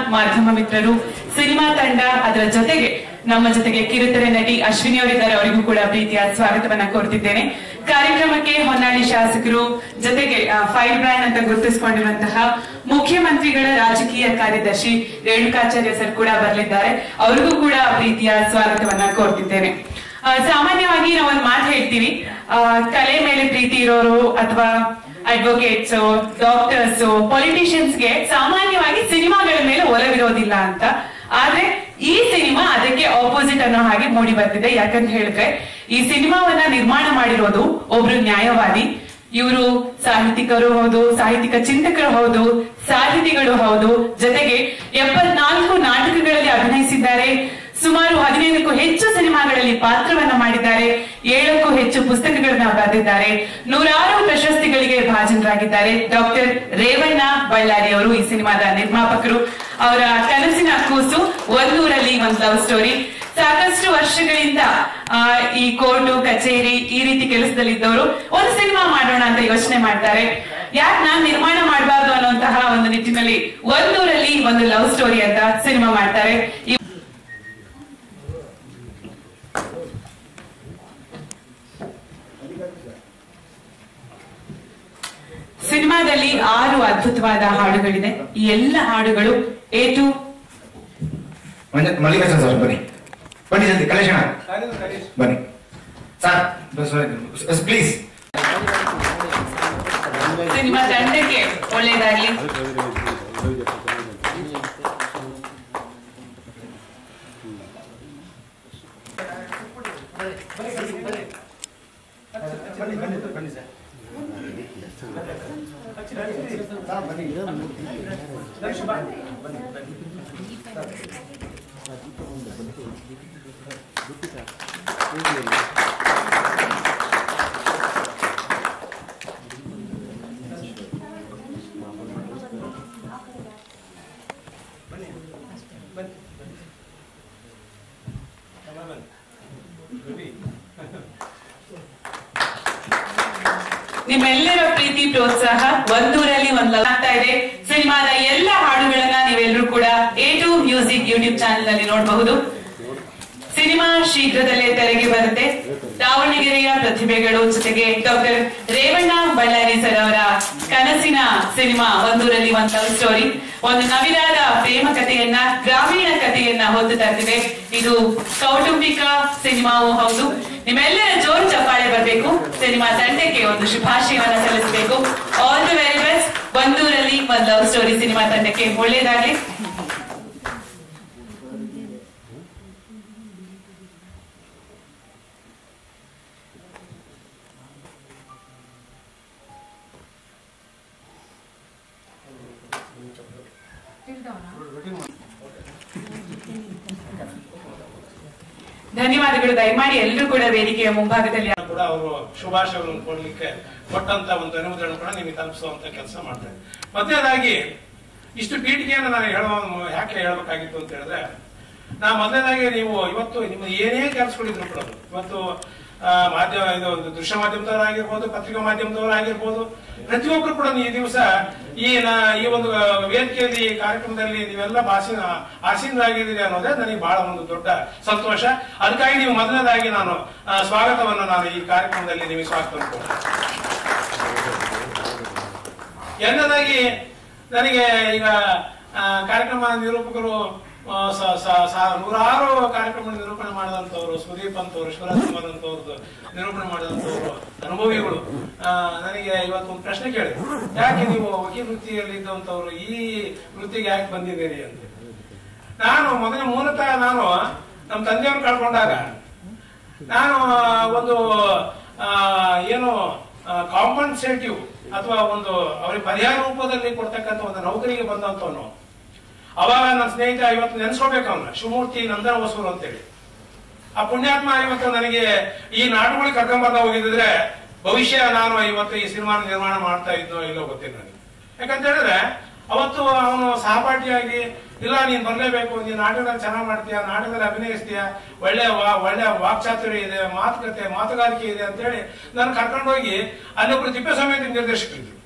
ಮಾಧ್ಯಮ ಮಿತ್ರರು ಸಿನಿಮಾ ತಂಡ ಅದರ ಜೊತೆಗೆ ನಮ್ಮ ಜೊತೆಗೆ ಕಿರುತೆರೆ ನಟಿ ಅಶ್ವಿನಿ ಅವರಿದ್ದಾರೆ ಅವರಿಗೂ ಕೂಡ ಪ್ರೀತಿಯ ಸ್ವಾಗತವನ್ನ ಕೋರ್ತಿದ್ದೇನೆ ಕಾರ್ಯಕ್ರಮಕ್ಕೆ ಹೊನ್ನಾಳಿ ಶಾಸಕರು ಜೊತೆಗೆ ಫೈರ್ ಬ್ರ್ಯಾಂಡ್ ಅಂತ ಗುರುತಿಸಿಕೊಂಡಿರುವಂತಹ ಮುಖ್ಯಮಂತ್ರಿಗಳ ರಾಜಕೀಯ ಕಾರ್ಯದರ್ಶಿ ರೇಣುಕಾಚಾರ್ಯ ಸರ್ ಕೂಡ ಬರಲಿದ್ದಾರೆ ಅವರಿಗೂ ಕೂಡ ಪ್ರೀತಿಯ ಸ್ವಾಗತವನ್ನ ಕೋರ್ತಿದ್ದೇನೆ ಆ, ಸಾಮಾನ್ಯವಾಗಿ ನಾವು ಒಂದು ಮಾತು ಹೇಳ್ತೀವಿ ಆ, ಕಲೆ ಮೇಲೆ ಪ್ರೀತಿ ಇರೋರು ಅಥವಾ ಅಡ್ವೊಕೇಟ್ಸ್ ಡಾಕ್ಟರ್ಸ್ ಪೊಲಿಟಿಷಿಯನ್ಸ್ಗೆ ಸಾಮಾನ್ಯವಾಗಿ ಸಿನಿಮಾಗಳ ಮೇಲೆ ಒಲವಿರೋದಿಲ್ಲ ಅಂತ ಆದ್ರೆ ಈ ಸಿನಿಮಾ ಅದಕ್ಕೆ ಆಪೋಸಿಟ್ ಅನ್ನೋ ಹಾಗೆ ಮೂಡಿ ಬರ್ತಿದೆ ಯಾಕಂತ ಹೇಳಿದ್ರೆ ಈ ಸಿನಿಮಾವನ್ನ ನಿರ್ಮಾಣ ಮಾಡಿರೋದು ಒಬ್ರು ನ್ಯಾಯವಾದಿ ಇವರು ಸಾಹಿತಿಕರು ಹೌದು ಸಾಹಿತ್ಯಿಕ ಚಿಂತಕರು ಹೌದು ಸಾಹಿತಿಗಳು ಹೌದು ಜೊತೆಗೆ ಎಪ್ಪತ್ನಾಲ್ಕು ನಾಟಕಗಳಲ್ಲಿ ಅಭಿನಯಿಸಿದ್ದಾರೆ ಸುಮಾರು ಹದಿನೈದಕ್ಕೂ ಹೆಚ್ಚು ಸಿನಿಮಾಗಳಲ್ಲಿ ಪಾತ್ರವನ್ನ ಮಾಡಿದ್ದಾರೆ ಏಳಕ್ಕೂ ಹೆಚ್ಚು ಪುಸ್ತಕಗಳನ್ನ ಬರೆದಿದ್ದಾರೆ ನೂರಾರು ಪ್ರಶಸ್ತಿಗಳಿಗೆ ಭಾಜನರಾಗಿದ್ದಾರೆ ಡಾಕ್ಟರ್ ರೇವಣ್ಣ ಬಳ್ಳಾರಿ ಅವರು ಈ ಸಿನಿಮಾದ ನಿರ್ಮಾಪಕರು ಅವರ ಕನಸಿನ ಕೂಸು ಒಂದೂರಲ್ಲಿ ಒಂದು ಲವ್ ಸ್ಟೋರಿ ಸಾಕಷ್ಟು ವರ್ಷಗಳಿಂದ ಆ, ಈ ಕೋರ್ಟು ಕಚೇರಿ ಈ ರೀತಿ ಕೆಲಸದಲ್ಲಿದ್ದವರು ಒಂದು ಸಿನಿಮಾ ಮಾಡೋಣ ಅಂತ ಯೋಚನೆ ಮಾಡ್ತಾರೆ ಯಾಕೆ ನಾನ್ ನಿರ್ಮಾಣ ಮಾಡಬಾರ್ದು ಅನ್ನುವಂತಹ ಒಂದು ನಿಟ್ಟಿನಲ್ಲಿ ಒಂದೂರಲ್ಲಿ ಒಂದು ಲವ್ ಸ್ಟೋರಿ ಅಂತ ಸಿನಿಮಾ ಮಾಡ್ತಾರೆ ಈ ಸಿನಿಮಾದಲ್ಲಿ ಆರು ಅದ್ಭುತವಾದ ಹಾಡುಗಳಿದೆ ಈ ಎಲ್ಲ ಹಾಡುಗಳು ಎ ಟು ಮಂಜ- ಮಲ್ಲಿಕಾರ್ಜುನ ಸರ್ ಬನ್ನಿ ಬನ್ನಿ ಜಲ್ದಿ ಕಲೇಶಣ ಬನ್ನಿ ಸರ್ ಪ್ಲೀಸ್ ಸಿನಿಮಾ ತಂಡಕ್ಕೆ ಒಳ್ಳೇದಾಗ್ಲಿ ನಿಮ್ಮೆಲ್ಲರ ಪ್ರೀತಿ ಪ್ರೋತ್ಸಾಹ ಒಂದೂರಲ್ಲಿ ಒಂದು ಆಗ್ತಾ ಇದೆ ಸಿನಿಮಾದ ಎಲ್ಲ ಹಾಡುಗಳನ್ನ ನೀವೆಲ್ಲರೂ ಕೂಡ A to music YouTube channel ನಲ್ಲಿ ನೋಡಬಹುದು ಸಿನಿಮಾ ಶೀಘ್ರದಲ್ಲೇ ತೆರೆಗೆ ಬರುತ್ತೆ ದಾವಣಗೆರೆಯ ಪ್ರತಿಭೆಗಳು ಜೊತೆಗೆ ಡಾಕ್ಟರ್ ರೇವಣ್ಣ ಬಳ್ಳಾರಿ ಸರ್ ಅವರ ಕನಸಿನ ಸಿನಿಮಾ ಒಂದೂರಲ್ಲಿ ಒಂದು ಲವ್ ಸ್ಟೋರಿ ಒಂದು ನವಿರಾದ ಪ್ರೇಮ ಕಥೆಯನ್ನ ಗ್ರಾಮೀಣ ಕಥೆಯನ್ನ ಹೊತ್ತು ತರ್ತಿದೆ ಇದು ಕೌಟುಂಬಿಕ ಸಿನಿಮಾವು ಹೌದು ನಿಮ್ಮೆಲ್ಲರ ಜೋರು ಚಪ್ಪಾಳೆ ಬರಬೇಕು ಸಿನಿಮಾ ತಂಡಕ್ಕೆ ಒಂದು ಶುಭಾಶಯವನ್ನ ಸಲ್ಲಿಸಬೇಕು ಆಲ್ ದಿ ವೆರಿ ಬೆಸ್ಟ್ ಒಂದೂರಲ್ಲಿ ಒಂದು ಲವ್ ಸ್ಟೋರಿ ಸಿನಿಮಾ ತಂಡಕ್ಕೆ ಒಳ್ಳೇದಾಗ್ಲಿ ಧನ್ಯವಾದಗಳು ದಯಮಾಡಿ ಎಲ್ಲರೂ ಕೂಡ ವೇದಿಕೆಯ ಮುಂಭಾಗದಲ್ಲಿ ಕೂಡ ಅವರು ಶುಭಾಶಯಗಳನ್ನು ಕೊಡ್ಲಿಕ್ಕೆ ಕೊಟ್ಟಂತ ಒಂದು ಅನುಮತಿಯನ್ನು ಕೂಡ ನಿಮಗೆ ತಲುಪಿಸುವಂತ ಕೆಲಸ ಮಾಡ್ತಾರೆ ಮೊದಲನೇದಾಗಿ ಇಷ್ಟು ಪೀಠಿಗೆಯನ್ನು ನಾನು ಹೇಳುವ ಯಾಕೆ ಹೇಳಬೇಕಾಗಿತ್ತು ಅಂತ ಹೇಳಿದ್ರೆ ನಾ ಮೊದಲನೇದಾಗಿ ನೀವು ಇವತ್ತು ನಿಮ್ಮ ಏನೇ ಕೆಲಸಗಳಿದ್ರು ಕೂಡ ಇವತ್ತು ಆ, ಮಾಧ್ಯಮ ಇದು ಒಂದು ದೃಶ್ಯ ಮಾಧ್ಯಮದವರಾಗಿರ್ಬೋದು ಪತ್ರಿಕಾ ಮಾಧ್ಯಮದವರಾಗಿರ್ಬೋದು ಪ್ರತಿಯೊಬ್ಬರು ಕೂಡ ಈ ದಿವಸ ಈ ನಾ- ಈ ಒಂದು ವೇದಿಕೆಯಲ್ಲಿ ಈ ಕಾರ್ಯಕ್ರಮದಲ್ಲಿ ನೀವೆಲ್ಲ ಭಾಷಣ ಆಸೀನರಾಗಿದ್ದೀರಿ ಅನ್ನೋದೇ ನನಗೆ ಬಹಳ ಒಂದು ದೊಡ್ಡ ಸಂತೋಷ ಅದಕ್ಕಾಗಿ ನೀವು ಮೊದಲನೇದಾಗಿ ನಾನು ಆ, ಸ್ವಾಗತವನ್ನು ನಾನು ಈ ಕಾರ್ಯಕ್ರಮದಲ್ಲಿ ನಿಮಗೆ ಸ್ವಾಗತ ಎರಡನೇದಾಗಿ ನನಗೆ ಈಗ ಆ, ಕಾರ್ಯಕ್ರಮ ನಿರೂಪಕರು ಆ, ಸ- ಸ- ಸ- ನೂರಾರು ಕಾರ್ಯಕ್ರಮ ನಿರೂಪಣೆ ಮಾಡಿದಂಥವ್ರು ಸುದೀಪ್ ಅಂತವ್ರು ಶಿವರಾಜ್ ಕುಮಾರ್ ಅಂತವ್ರದ್ದು ನಿರೂಪಣೆ ಮಾಡಿದಂಥವ್ರು ಅನುಭವಿಗಳು ಆ, ನನಗೆ ಇವತ್ತು ಒಂದು ಪ್ರಶ್ನೆ ಕೇಳಿ ಯಾಕೆ ನೀವು ವಕೀಲ ವೃತ್ತಿಯಲ್ಲಿ ಇದ್ದಂಥವ್ರು ಈ ವೃತ್ತಿಗೆ ಯಾಕೆ ಬಂದಿದ್ದೀರಿ ಅಂತ ನಾನು ಮೊದಲ ಮೂಲತಃ ನಾನು ನಮ್ಮ ತಂದೆಯವ್ರು ಕಳ್ಕೊಂಡಾಗ ನಾನು ಒಂದು ಆ, ಏನು ಕಾಂಪನ್ಸೇಟಿವ್ ಅಥವಾ ಒಂದು ಅವರಿಗೆ ಪರಿಹಾರ ರೂಪದಲ್ಲಿ ಕೊಡ್ತಕ್ಕಂಥ ಒಂದು ನೌಕರಿಗೆ ಬಂದಂತವನು ಅವಾಗ ನನ್ನ ಸ್ನೇಹಿತ ಇವತ್ತು ನೆನೆಸ್ಕೋಬೇಕು ಅವನ್ನ ಶಿವಮೂರ್ತಿ ನಂದನ ಹೊಸೂರು ಅಂತೇಳಿ ಆ ಪುಣ್ಯಾತ್ಮ ಇವತ್ತು ನನಗೆ ಈ ನಾಟಕಗಳಿಗೆ ಕರ್ಕೊಂಬರ್ದ ಹೋಗಿದ್ರೆ ಭವಿಷ್ಯ ನಾನು ಇವತ್ತು ಈ ಸಿನಿಮಾ ನಿರ್ಮಾಣ ಮಾಡ್ತಾ ಇದ್ನೋ ಇಲ್ಲೋ ಗೊತ್ತಿಲ್ಲ ನನಗೆ ಯಾಕಂತ ಹೇಳಿದ್ರೆ ಅವತ್ತು ಅವನು ಸಹಪಾಠಿಯಾಗಿ ಇಲ್ಲ ನೀನ್ ಬರ್ಲೇಬೇಕು ನೀನ್ ನಾಟಕದಲ್ಲಿ ಚೆನ್ನಾಗಿ ಮಾಡ್ತೀಯ ನಾಟಕದಲ್ಲಿ ಅಭಿನಯಿಸ್ತೀಯ ಒಳ್ಳೆ ವಾ- ಒಳ್ಳೆ ವಾಕ್ಚಾತುರ್ಯ ಇದೆ ಮಾತುಕತೆ ಮಾತುಗಾರಿಕೆ ಇದೆ ಅಂತೇಳಿ ನಾನು ಕರ್ಕೊಂಡೋಗಿ ಅಲ್ಲೊಬ್ರು ತಿಪ್ಪೇಸ್ವಾಮಿ ಅಂತ ನಿರ್ದೇಶಕರಿದ್ರು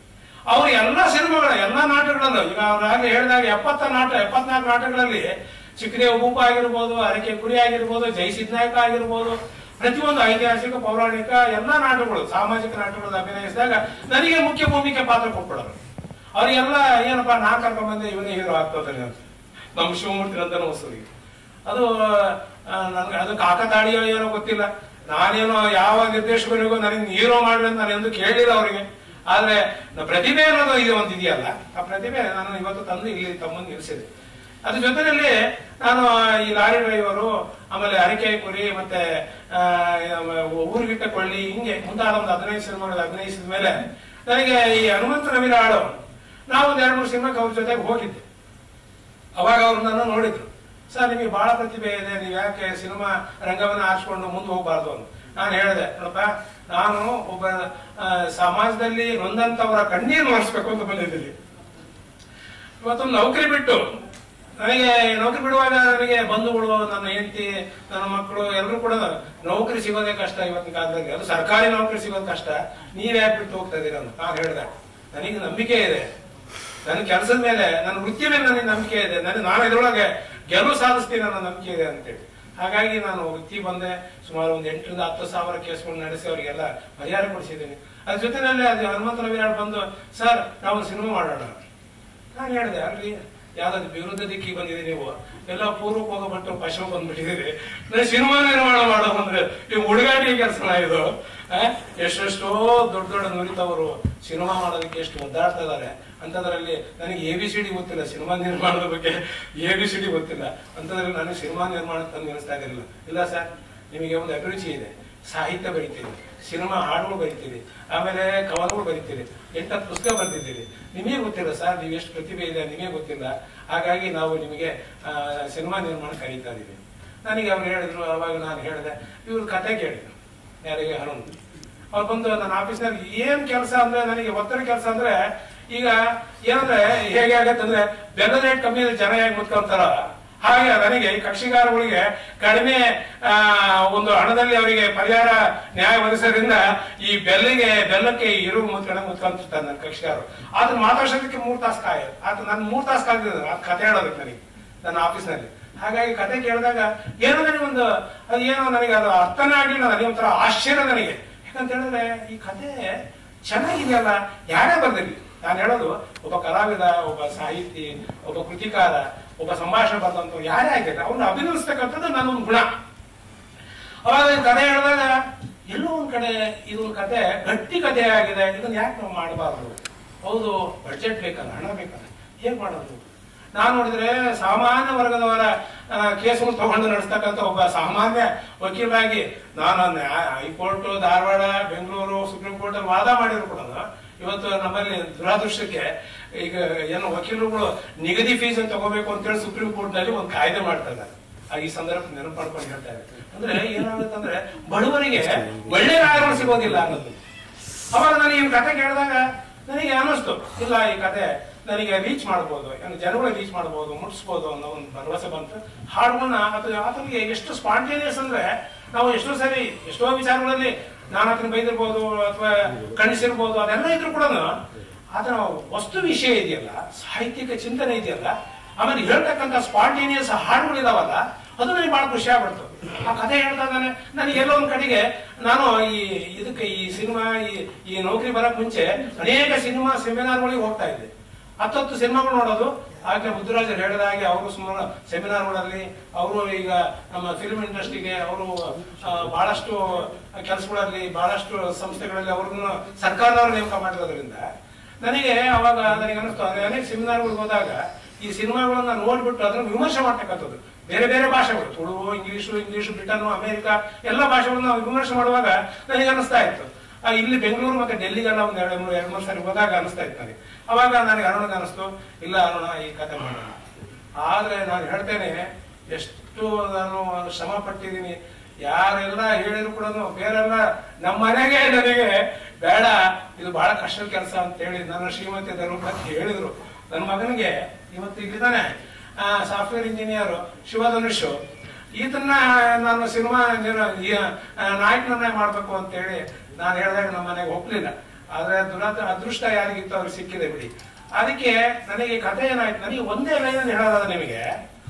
ಅವ್ರ ಎಲ್ಲಾ ಸಿನಿಮಾಗಳ ಎಲ್ಲಾ ನಾಟಕಗಳಲ್ಲೂ ಈಗ ಅವ್ರಾಗಲೇ ಹೇಳಿದಾಗ ಎಪ್ಪತ್ತ ನಾಟಕ ಎಪ್ಪತ್ನಾಲ್ಕು ನಾಟಕಗಳಲ್ಲಿ ಚಿಕ್ಕದೇವ ಭೂಪ ಆಗಿರ್ಬೋದು ಅರಕೆ ಕುರಿ ಆಗಿರ್ಬೋದು ಜೈ ಸಿದ್ನಾಯಕ ಆಗಿರ್ಬೋದು ಪ್ರತಿಯೊಂದು ಐತಿಹಾಸಿಕ ಪೌರಾಣಿಕ ಎಲ್ಲಾ ನಾಟಕಗಳು ಸಾಮಾಜಿಕ ನಾಟಕಗಳು ಅಭಿನಯಿಸಿದಾಗ ನನಗೆ ಮುಖ್ಯ ಭೂಮಿಕೆ ಪಾತ್ರ ಕೊಟ್ಬಿಡೋರು ಅವ್ರಿಗೆಲ್ಲ ಏನಪ್ಪಾ ನಾ ಕರ್ಕೊಂಡ್ ಬಂದೆ ಇವನೇ ಹೀರೋ ಆಗ್ತದೆ ಅಂತ ನಮ್ಮ ಶಿವಮೂರ್ತಿ ರಂಜನ ವಸೂರಿಗೆ ಅದು ಆ, ನನ್ಗೆ ಅದು ಕಾಕತಾಳಿಯೋ ಏನೋ ಗೊತ್ತಿಲ್ಲ ನಾನೇನೋ ಯಾವ ನಿರ್ದೇಶಕರಿಗೂ ನನಗೆ ಹೀರೋ ಮಾಡ್ಲಿ ಅಂತ ನಾನು ಎಂದು ಕೇಳಿಲ್ಲ ಅವರಿಗೆ ಆದ್ರೆ ನ- ಪ್ರತಿಭೆ ಅನ್ನೋದು ಇದು ಒಂದು ಇದೆಯಲ್ಲ ಆ ಪ್ರತಿಭೆ ನಾನು ಇವತ್ತು ತಂದು ಇಲ್ಲಿ ತಮ್ಮನ್ನು ನಿಲ್ಲಿಸಿದೆ ಅದ್ರ ಜೊತೆಯಲ್ಲಿ ನಾನು ಈ ಲಾರಿ ಡ್ರೈವರು ಆಮೇಲೆ ಅರಿಕೆ ಕುರಿ ಮತ್ತೆ ಆ, ಊರುಗಿಟ್ಟ ಕೊಳ್ಳಿ ಹಿಂಗೆ ಮುಂತಾದ ಒಂದು ಹದಿನೈದು ಸಿನಿಮಾಗಳು ಅಭಿನಯಿಸಿದ ಮೇಲೆ ನನಗೆ ಈ ಹನುಮಂತ ರವಿರಾಳು ನಾವು ಒಂದ್ ಎರಡು ಮೂರು ಸಿನಿಮಾಕ್ಕೆ ಅವ್ರ ಜೊತೆಗೆ ಹೋಗಿದ್ದೆ ಅವಾಗ ಅವ್ರು ನನ್ನ ನೋಡಿದ್ರು ಸರ್ ನಿಮಗೆ ಬಹಳ ಪ್ರತಿಭೆ ಇದೆ ನೀವು ಯಾಕೆ ಸಿನಿಮಾ ರಂಗವನ್ನ ಆರಿಸ್ಕೊಂಡು ಮುಂದೆ ಹೋಗಬಾರ್ದು ಅಂತ ನಾನು ಹೇಳಿದೆ ನೋಡಪ್ಪ ನಾನು ಒಬ್ಬ ಆ, ಸಮಾಜದಲ್ಲಿ ನೊಂದಂತವರ ಕಣ್ಣೀರು ಒರೆಸ್ಬೇಕು ಅಂತ ಬಂದಿದ್ದೀನಿ ಇವತ್ತೊಂದು ನೌಕರಿ ಬಿಟ್ಟು ನನಗೆ ನೌಕರಿ ಬಿಡುವಾಗ ನನಗೆ ಬಂಧುಗಳು ನನ್ನ ಹೆಂಡತಿ ನನ್ನ ಮಕ್ಕಳು ಎಲ್ಲರೂ ಕೂಡ ನೌಕರಿ ಸಿಗೋದೇ ಕಷ್ಟ ಇವತ್ತಿನ ಕಾಲದಲ್ಲಿ ಅದು ಸರ್ಕಾರಿ ನೌಕರಿ ಸಿಗೋದು ಕಷ್ಟ ನೀವ್ ಯಾಕೆ ಬಿಟ್ಟು ಹೋಗ್ತಾ ಇದೀರ ಅಂತ ನಾನು ಹೇಳಿದೆ ನನಗೆ ನಂಬಿಕೆ ಇದೆ ನನ್ನ ಕೆಲಸದ ಮೇಲೆ ನನ್ನ ವೃತ್ತಿ ಮೇಲೆ ನನಗೆ ನಂಬಿಕೆ ಇದೆ ನನಗೆ ನಾನು ಇದ್ರೊಳಗೆ ಗೆಲುವು ಸಾಧಿಸ್ತೀನಿ ಅನ್ನೋ ನಂಬಿಕೆ ಇದೆ ಅಂತೇಳಿ ಹಾಗಾಗಿ ನಾನು ವೃತ್ತಿ ಬಂದೆ ಸುಮಾರು ಒಂದು ಎಂಟರಿಂದ ಹತ್ತು ಸಾವಿರ ಕೇಸ್ಗಳು ನಡೆಸಿ ಅವರಿಗೆಲ್ಲ ಪರಿಹಾರ ಕೊಡಿಸಿದ್ದೀನಿ ಅದ್ರ ಜೊತೆನಲ್ಲಿ ಅದು ಹನುಮಂತ ವಿರಾಟ್ ಬಂದು ಸರ್ ನಾವು ಸಿನಿಮಾ ಮಾಡೋಣ ನಾನು ಹೇಳಿದೆ ಅಲ್ರಿ ಯಾವ್ದಾದ್ರು ವಿರುದ್ಧ ದಿಕ್ಕಿಗೆ ಬಂದಿದೆ ನೀವು ಎಲ್ಲ ಪೂರ್ವಕ್ಕೆ ಹೋಗಬಿಟ್ಟು ಪಶ್ಚಿಮ ಬಂದ್ಬಿಟ್ಟಿದ್ದೀರಿ ನಾನು ಸಿನಿಮಾ ನಿರ್ಮಾಣ ಮಾಡೋ ಅಂದ್ರೆ ಈ ಹುಡುಗಾಟಿ ಕೆಲಸ ಇದು ಆ? ಎಷ್ಟೆಷ್ಟೋ ದೊಡ್ಡ ದೊಡ್ಡ ನುರಿತವರು ಸಿನಿಮಾ ಮಾಡೋದಕ್ಕೆ ಎಷ್ಟು ಒದ್ದಾಡ್ತಾ ಇದಾರೆ ಅಂತದ್ರಲ್ಲಿ ನನಗೆ ಎ ಬಿ ಸಿ ಡಿ ಗೊತ್ತಿಲ್ಲ ಸಿನಿಮಾ ನಿರ್ಮಾಣದ ಬಗ್ಗೆ ಎ ಬಿ ಸಿ ಡಿ ಗೊತ್ತಿಲ್ಲ ಅಂತದ್ರಲ್ಲಿ ನನಗೆ ಸಿನಿಮಾ ನಿರ್ಮಾಣ ತಂದು ಅನಿಸ್ತಾ ಇರಲಿಲ್ಲ ಇಲ್ಲ ಸರ್ ನಿಮಗೆ ಒಂದು ಅಭಿರುಚಿ ಇದೆ ಸಾಹಿತ್ಯ ಬರೀತೀರಿ ಸಿನಿಮಾ ಹಾಡುಗಳು ಬರೀತೀರಿ ಆಮೇಲೆ ಕವನಗಳು ಬರೀತೀರಿ ಎಂಟತ್ತು ಪುಸ್ತಕ ಬರೆದಿದ್ದೀರಿ ನಿಮಗೆ ಗೊತ್ತಿಲ್ಲ ಸರ್ ನೀವು ಎಷ್ಟು ಪ್ರತಿಭೆ ಇದೆ ನಿಮಗೆ ಗೊತ್ತಿಲ್ಲ ಹಾಗಾಗಿ ನಾವು ನಿಮಗೆ ಆ, ಸಿನಿಮಾ ನಿರ್ಮಾಣ ಕರೀತಾ ಇದೀವಿ ನನಗೆ ಅವ್ರು ಹೇಳಿದ್ರು ಅವಾಗ ನಾನು ಹೇಳಿದೆ ಇವ್ರ ಕತೆ ಕೇಳಿದ್ರು ಯಾರಿಗೆ ಹರುಣ್ ಅವ್ರು ಬಂದು ನನ್ನ ಆಫೀಸ್ನಲ್ಲಿ ಏನ್ ಕೆಲಸ ಅಂದ್ರೆ ನನಗೆ ಒತ್ತಡ ಕೆಲಸ ಅಂದ್ರೆ ಈಗ ಏನಂದ್ರೆ ಹೇಗೆ ಆಗತ್ತೆ ಅಂದ್ರೆ ಬೆಲ್ಲದ ರೇಟ್ ಕಮ್ಮಿ ಇದ್ರೆ ಜನ ಹೇಗೆ ಮುತ್ಕೊಂತಾರ ಹಾಗೆ ನನಗೆ ಈ ಕಕ್ಷಿಗಾರಗಳಿಗೆ ಕಡಿಮೆ ಆ, ಒಂದು ಹಣದಲ್ಲಿ ಅವರಿಗೆ ಪರಿಹಾರ ನ್ಯಾಯ ಒದಗಿಸೋದ್ರಿಂದ ಈ ಬೆಲ್ಲಿಗೆ ಬೆಲ್ಲಕ್ಕೆ ಇರು ಮುತ್ಕೊಂಡ ಮುತ್ಕೊಂತಿರ್ತಾರೆ ನನ್ನ ಕಕ್ಷಿಗಾರರು ಅದನ್ನ ಮಾತಾಡ್ಸೋದಕ್ಕೆ ಮೂರ್ ತಾಸು ಕಾಯೋದು ಅದು ನನ್ ಮೂರ್ ತಾಸು ಕಾಯ್ದಿದ್ರು ಅದು ಕತೆ ಹೇಳೋದಕ್ಕೆ ನನಗೆ ನನ್ನ ಆಫೀಸ್ನಲ್ಲಿ ಹಾಗಾಗಿ ಕತೆ ಕೇಳಿದಾಗ ಏನೋ ನನಗೆ ಒಂದು ಅದು ಏನೋ ನನಗೆ ಅದು ಅರ್ಥನೇ ಆಗಿಲ್ಲ ನನಗೆ ಒಂಥರ ಆಶ್ಚರ್ಯ ನನಗೆ ಯಾಕಂತ ಹೇಳಿದ್ರೆ ಈ ಕತೆ ಚೆನ್ನಾಗಿದೆಯಲ್ಲ ಯಾರೇ ಬರ್ದಿರ್ಲಿ ನಾನು ಹೇಳೋದು ಒಬ್ಬ ಕಲಾವಿದ ಒಬ್ಬ ಸಾಹಿತಿ ಒಬ್ಬ ಕೃತಿಕಾರ ಒಬ್ಬ ಸಂಭಾಷಣೆ ಬರೆದಂತ ಯಾರೇ ಆಗಿಲ್ಲ ಅವ್ರನ್ನ ಅಭಿನಯಿಸ್ತಕ್ಕಂಥದ್ದು ನನ್ನ ಒಂದು ಗುಣ ಅವಾಗ ಈ ಕಥೆ ಹೇಳಿದಾಗ ಎಲ್ಲೋ ಒಂದ್ ಕಡೆ ಇದೊಂದು ಕತೆ ಗಟ್ಟಿ ಕಥೆ ಆಗಿದೆ ಇದನ್ನ ಯಾಕೆ ನಾವು ಮಾಡಬಾರ್ದು ಹೌದು ಬಡ್ಜೆಟ್ ಬೇಕಲ್ಲ ಹಣ ಬೇಕಲ್ಲ ಹೇಗ್ ಮಾಡೋದು ನಾನು ನೋಡಿದ್ರೆ ಸಾಮಾನ್ಯ ವರ್ಗದವರ ಆ, ಕೇಸುಗಳು ತಗೊಂಡು ನಡೆಸ್ತಕ್ಕಂಥ ಒಬ್ಬ ಸಾಮಾನ್ಯ ವಕೀಲರಾಗಿ ನಾನು ನ್ಯಾ- high court Dharwad Bengaluru supreme court ಅಲ್ಲಿ ವಾದ ಮಾಡಿದ್ರು ಕೂಡ ಇವತ್ತು ನಮ್ಮಲ್ಲಿ ದುರಾದೃಷ್ಟಕ್ಕೆ ಈಗ ಏನು ವಕೀಲರುಗಳು ನಿಗದಿ ಫೀಸ್ ಅಂತ ತಗೋಬೇಕು ಅಂತೇಳಿ ಸುಪ್ರೀಂ ಕೋರ್ಟ್ ನಲ್ಲಿ ಒಂದು ಕಾಯ್ದೆ ಮಾಡ್ತಾ ಇದ್ದಾರೆ ಆ ಈ ಸಂದರ್ಭ ನೆನಪು ಮಾಡ್ಕೊಂಡು ಹೇಳ್ತಾ ಇದ್ದಾರೆ ಅಂದ್ರೆ ಏನಾಗುತ್ತೆ ಅಂದ್ರೆ ಬಡವರಿಗೆ ಒಳ್ಳೆ ನ್ಯಾಯಗಳು ಸಿಗೋದಿಲ್ಲ ಅನ್ನೋದು ಅವಾಗ ನಾನು ಈ ಕತೆ ಕೇಳಿದಾಗ ನನಗೆ ಅನಿಸ್ತು ಇಲ್ಲ ಈ ಕತೆ ನನಗೆ ರೀಚ್ ಮಾಡ್ಬೋದು ಏನು ಜನಗಳಿಗೆ ರೀಚ್ ಮಾಡ್ಬೋದು ಮುಟ್ಟಿಸ್ಬೋದು ಅನ್ನೋ ಒಂದು ಭರವಸೆ ಬಂತು ಹಾಡುಗಳನ್ನ ಅದು ಆತನಿಗೆ ಎಷ್ಟು ಸ್ಪಾಂಟೇನಿಯಸ್ ಅಂದ್ರೆ ನಾವು ಎಷ್ಟೋ ಸರಿ ಎಷ್ಟೋ ವಿಚಾರಗಳಲ್ಲಿ ನಾನು ಆತನ ಬೈದಿರ್ಬೋದು ಅಥವಾ ಕಣಿಸಿರ್ಬೋದು ಅದೆಲ್ಲ ಇದ್ರು ಕೂಡ ಆತನ ವಸ್ತು ವಿಷಯ ಇದೆಯಲ್ಲ ಸಾಹಿತ್ಯಿಕ ಚಿಂತನೆ ಇದೆಯಲ್ಲ ಆಮೇಲೆ ಹೇಳ್ತಕ್ಕಂಥ ಸ್ಪಾಂಟೇನಿಯಸ್ ಹಾಡುಗಳಿದಾವಲ್ಲ ಅದು ನನಗೆ ಬಹಳ ಖುಷಿ ಆಗ್ಬಿಡ್ತು ಆ ಕಥೆ ಹೇಳ್ದಾನೆ ನನಗೆ ಎಲ್ಲೋ ಒಂದ್ ಕಡೆಗೆ ನಾನು ಈ ಇದಕ್ಕೆ ಈ ಸಿನಿಮಾ ಈ ಈ ನೌಕರಿ ಬರಕ್ ಮುಂಚೆ ಅನೇಕ ಸಿನಿಮಾ ಸೆಮಿನಾರ್ಗಳಿಗೆ ಹೋಗ್ತಾ ಇದ್ದೆ ಹತ್ತತ್ತು ಸಿನಿಮಾಗಳು ನೋಡೋದು ಆಗ್ಲೇ ಬುದ್ಧರಾಜರು ಹೇಳಿದ ಹಾಗೆ ಅವರು ಸುಮಾರು ಸೆಮಿನಾರ್ಗಳಲ್ಲಿ ಅವರು ಈಗ ನಮ್ಮ ಫಿಲ್ಮ್ ಇಂಡಸ್ಟ್ರಿಗೆ ಅವರು ಬಹಳಷ್ಟು ಕೆಲಸಗಳಲ್ಲಿ ಬಹಳಷ್ಟು ಸಂಸ್ಥೆಗಳಲ್ಲಿ ಅವ್ರನ್ನ ಸರ್ಕಾರದವರು ನೇಮಕ ಮಾಡಿರೋದ್ರಿಂದ ನನಗೆ ಅವಾಗ ನನಗೆ ಅನಿಸ್ತು ಅಂದ್ರೆ ಅನೇಕ ಸೆಮಿನಾರ್ಗಳಿಗೆ ಹೋದಾಗ ಈ ಸಿನಿಮಾಗಳನ್ನ ನೋಡ್ಬಿಟ್ಟು ಅದನ್ನ ವಿಮರ್ಶೆ ಮಾಡ್ತಕ್ಕಂಥದ್ದು ಬೇರೆ ಬೇರೆ ಭಾಷೆಗಳು Tulu English English Britain America ಎಲ್ಲ ಭಾಷೆಗಳನ್ನ ವಿಮರ್ಶೆ ಮಾಡುವಾಗ ನನಗೆ ಅನಿಸ್ತಾ ಇತ್ತು ಆ, ಇಲ್ಲಿ ಬೆಂಗಳೂರು ಮತ್ತೆ ಡೆಲ್ಲಿಗೆಲ್ಲ ಒಂದ್ ಎರಡು ಮೂರು ಎರಡು ಮೂರು ಸರಿ ಹೋದಾಗ ಅನಿಸ್ತಾ ಇತ್ತು ನನಗೆ ಅವಾಗ ನನಗೆ ಅರುಣಗೆ ಅನಿಸ್ತು ಇಲ್ಲ ಅರುಣ ಈ ಕತೆ ಮಾಡೋಣ ಆದ್ರೆ ನಾನು ಹೇಳ್ತೇನೆ ಎಷ್ಟು ನಾನು ಶ್ರಮ ಪಟ್ಟಿದ್ದೀನಿ ಯಾರೆಲ್ಲ ಹೇಳಿದ್ರು ಕೂಡ ಬೇರೆಲ್ಲ ನಮ್ಮ ಮನೆಗೆ ನನಗೆ ಬೇಡ ಇದು ಬಹಳ ಕಷ್ಟದ ಕೆಲಸ ಅಂತ ಹೇಳಿ ನನ್ನ ಶ್ರೀಮತಿ ಧರ್ಮಪತಿ ಹೇಳಿದ್ರು ನನ್ನ ಮಗನಿಗೆ ಇವತ್ತು ಇಲ್ಲಿದ್ದಾನೆ ಸಾಫ್ಟ್ವೇರ್ ಇಂಜಿನಿಯರ್ ಶಿವಧನುಷ್ ಈತನ್ನ ನಾನು ಸಿನಿಮಾ ನಾಯಕನನ್ನ ಮಾಡ್ಬೇಕು ಅಂತ ಹೇಳಿ ನಾನು ಹೇಳಿದಾಗ ನಮ್ಮ ಮನೆಗೆ ಒಪ್ಲಿಲ್ಲ ಆದ್ರೆ ದುರದ ಅದೃಷ್ಟ ಯಾರಿಗಿತ್ತು ಅವ್ರಿಗೆ ಸಿಕ್ಕಿದೆ ಬಿಡಿ ಅದಕ್ಕೆ ನನಗೆ ಕಥೆ ಏನಾಯ್ತು ನನಗೆ ಒಂದೇ ಲೈನ್ ಹೇಳೋದಾದ ನಿಮಗೆ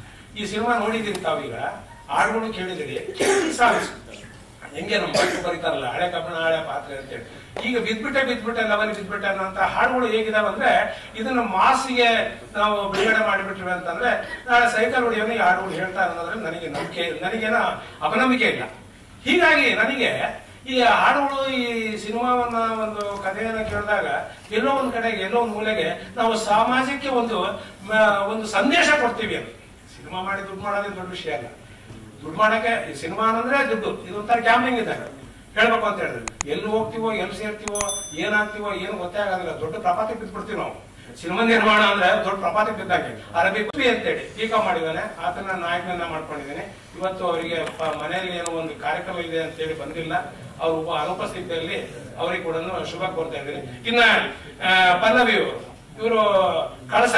ಈ ಸಿನಿಮಾ ನೋಡಿದ್ದೀರಿ ತಾವೀಗ ಹಾಡುಗಳು ಕೇಳಿದಿರಿ ಕೇಳಿ ಸಾಗಿಸು ಹೆಂಗೆ ನಮ್ಮ ಮಕ್ಕಳು ಬರೀತಾರಲ್ಲ ಹಳೆ ಕಬ್ಬಣ ಹಳೆ ಪಾತ್ರೆ ಅಂತೇಳಿ ಈಗ ಬಿದ್ಬಿಟ್ಟೆ ಬಿದ್ಬಿಟ್ಟೆ ಲೆವೆಲ್ ಬಿದ್ಬಿಟ್ಟೆ ಅನ್ನೋಂತ ಹಾಡುಗಳು ಹೇಗಿದಾವೆ ಅಂದ್ರೆ ಇದನ್ನ ಮಾಸಿಗೆ ನಾವು ಬಿಡುಗಡೆ ಮಾಡಿಬಿಟ್ವಿ ಅಂತಂದ್ರೆ ನಾಳೆ ಸೈಕಲ್ ಹೊಡೆಯೋನು ಈ ಹಾಡುಗಳು ಹೇಳ್ತಾ ಅನ್ನೋದ್ರಲ್ಲಿ ನನಗೆ ನಂಬಿಕೆ ನನಗೇನೋ ಅಪನಂಬಿಕೆ ಇಲ್ಲ ಹೀಗಾಗಿ ನನಗೆ ಈ ಹಾಡುಗಳು ಈ ಸಿನಿಮಾವನ್ನ ಒಂದು ಕಥೆಯನ್ನ ಕೇಳಿದಾಗ ಎಲ್ಲೋ ಒಂದ್ ಕಡೆಗೆ ಎಲ್ಲೋ ಒಂದ್ ಮೂಲೆಗೆ ನಾವು ಸಮಾಜಕ್ಕೆ ಒಂದು ಮ- ಒಂದು ಸಂದೇಶ ಕೊಡ್ತೀವಿ ಅಂತ ಸಿನಿಮಾ ಮಾಡಿ ದುಡ್ಡು ಮಾಡೋದೇ ದೊಡ್ಡ ವಿಷಯ ಅಲ್ಲ ದುಡ್ಡು ಮಾಡಕ್ಕೆ ಈ ಸಿನಿಮಾ ಅಂದ್ರೆ ದುಡ್ಡು ಇದೊಂಥರ ಗ್ಯಾಮ್ಲಿಂಗ್ ಇದ್ದಾಗ ಹೇಳ್ಬೇಕು ಅಂತ ಹೇಳಿದ್ರೆ ಎಲ್ಲಿ ಹೋಗ್ತೀವೋ ಎಲ್ಲಿ ಸೇರ್ತೀವೋ ಏನಾಗ್ತೀವೋ ಏನು ಗೊತ್ತೇ ಆಗೋದಿಲ್ಲ ದೊಡ್ಡ ಪ್ರಪಾತಕ್ಕೆ ಬಿದ್ಬಿಡ್ತೀವಿ ನಾವು ಸಿನಿಮಾ ನಿರ್ಮಾಣ ಅಂದ್ರೆ ದೊಡ್ಡ ಪ್ರಪಾತಕ್ಕೆ ಬಿದ್ದಾಗೆ ಅರಬಿ ಕುಪಿ ಅಂತೇಳಿ ಟೀಕಾ ಮಾಡಿದ್ದಾನೆ ಆತನ ನಾಯಕನನ್ನ ಮಾಡ್ಕೊಂಡಿದ್ದೇನೆ ಇವತ್ತು ಅವರಿಗೆ ಪ- ಮನೆಯಲ್ಲಿ ಏನೋ ಒಂದು ಕಾರ್ಯಕ್ರಮ ಇದೆ ಅಂತೇಳಿ ಬಂದಿಲ್ಲ ಅವ್ರ ಉಪ ಅನುಪಸ್ಥಿತಿಯಲ್ಲಿ ಅವರಿಗೆ ಕೂಡ ಶುಭ ಕೋರ್ತಾ ಇದ್ದೀನಿ ಇನ್ನ ಆ, ಪಲ್ಲವಿ ಅವರು ಇವರು ಕಳಸ